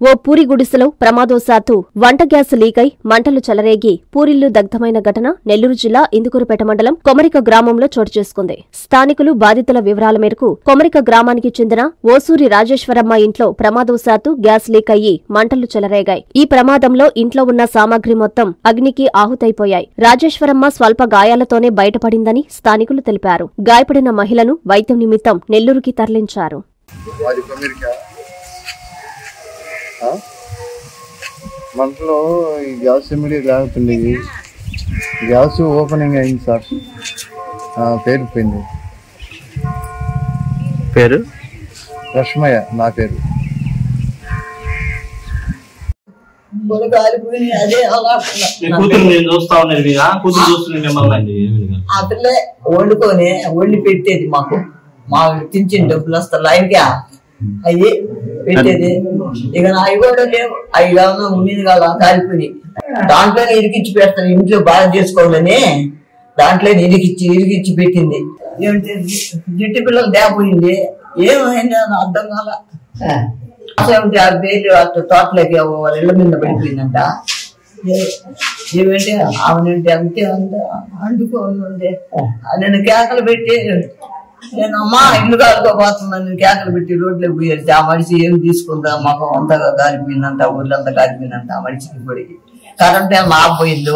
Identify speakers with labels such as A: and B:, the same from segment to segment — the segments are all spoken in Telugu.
A: ఓ పూరి గుడిసెలో ప్రమాదవశాత్తు వంట గ్యాస్ లీకై మంటలు చెలరేగి పూరిల్లు దగ్ధమైన ఘటన నెల్లూరు జిల్లా ఇందుకూరుపేట మండలం కొమరిక గ్రామంలో చోటు చేసుకుంది స్థానికులు బాధితుల వివరాల మేరకు కొమరిక గ్రామానికి చెందిన ఓసూరి రాజేశ్వరమ్మ ఇంట్లో ప్రమాదవశాత్తు గ్యాస్ లీక్ అయ్యి మంటలు చెలరేగాయి ఈ ప్రమాదంలో ఇంట్లో ఉన్న సామాగ్రి మొత్తం అగ్నికి ఆహుతైపోయాయి రాజేశ్వరమ్మ స్వల్ప గాయాలతోనే బయటపడిందని స్థానికులు తెలిపారు గాయపడిన మహిళను వైద్యం నిమిత్తం నెల్లూరుకి తరలించారు
B: వారి కొమ్మిరికా ఆ? మంటలో ఈ గ్యాస్ ఇమిడి లేకపోయింది గ్యాస్ ఓపెనింగ్ అయింది సార్ ఆ, పేరుపోయింది
C: పేరు
B: రష్మయ్య నా పేరు
D: ఇప్పుడు కాలిపోయి అదే అలా
C: మీ కూతురు నేను చూస్తా ఉన్నారు మీకు ఆ కూతురు చూస్తుంది మిమ్మల్ని అండి
D: ఆ పిల్లే వండుకొని వండి పెట్టేది మాకు మా తించిన డబ్బులు వస్తారు లైన్గా అయ్యి పెట్టేది ఇక అవి కూడా లేవు అవి కావాలన్నా ఉండేది కాదు కాలిపోయి దాంట్లోనే ఇరికిచ్చి పెడతాను ఇంట్లో బాగా చేసుకోవాలని దాంట్లోనే ఇరికిచ్చి ఇరికిచ్చి పెట్టింది ఏమిటి జిట్టి పిల్లలు దేపోయింది ఏమైంది అని అర్థం కాల ఏమిటి ఆ బేలు అట్లా తోటలోకి వాళ్ళ ఇళ్ళ మీద పడిపోయిందంట ఏ- ఏమంటే ఆమెనంటే అంతే అంత అంటుకోనుంది నేను కేకలు పెట్టి నేను అమ్మా ఇల్లు కాలుకోబోతున్నాను నేను కేకలు పెట్టి రోడ్లోకి పోయేది ఆ మనిషి ఏం తీసుకుందా మాకు అంతగా కాలిపోయిందంట ఊళ్ళంతా కాలిపోయిందంట ఆ మనిషికి ఇప్పుడు కరెంట్ ఏమో ఆగిపోయిందో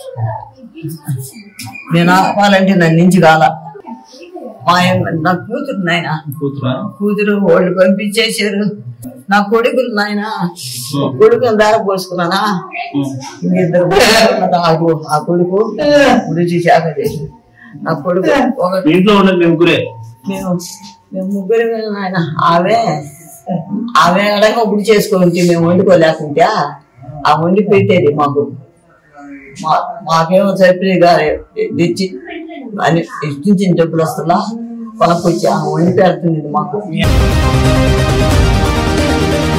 D: నేను ఆపాలంటే నన్ను నుంచి కాల మా ఆయన- నా కూతురు నాయన
C: కూతురా
D: కూతురు వాళ్ళు పంపించేశారు నా కొడుకులు నాయన కొడుకుని దార పోసుకున్నానా ఇద్దరు నాకు ఆ కొడుకు గురించి శాఖ చేసి నా కొడుకు ఒక
C: మీ ఇంట్లో ఉన్నది మీ ముగ్గురే
D: మేము మేము ముగ్గురు నాయన ఆమె ఆమె అడగ గుడి చేసుకోవచ్చు మేము వండుకోలేకుంటే ఆ వండి పెట్టేది మాకు మా- మాకేమో సరిపోయిగా తెచ్చి అని ఇచ్చిన డబ్బులు వస్తుందా కొనకొచ్చి ఆమె వండి పెడుతుంది మాకు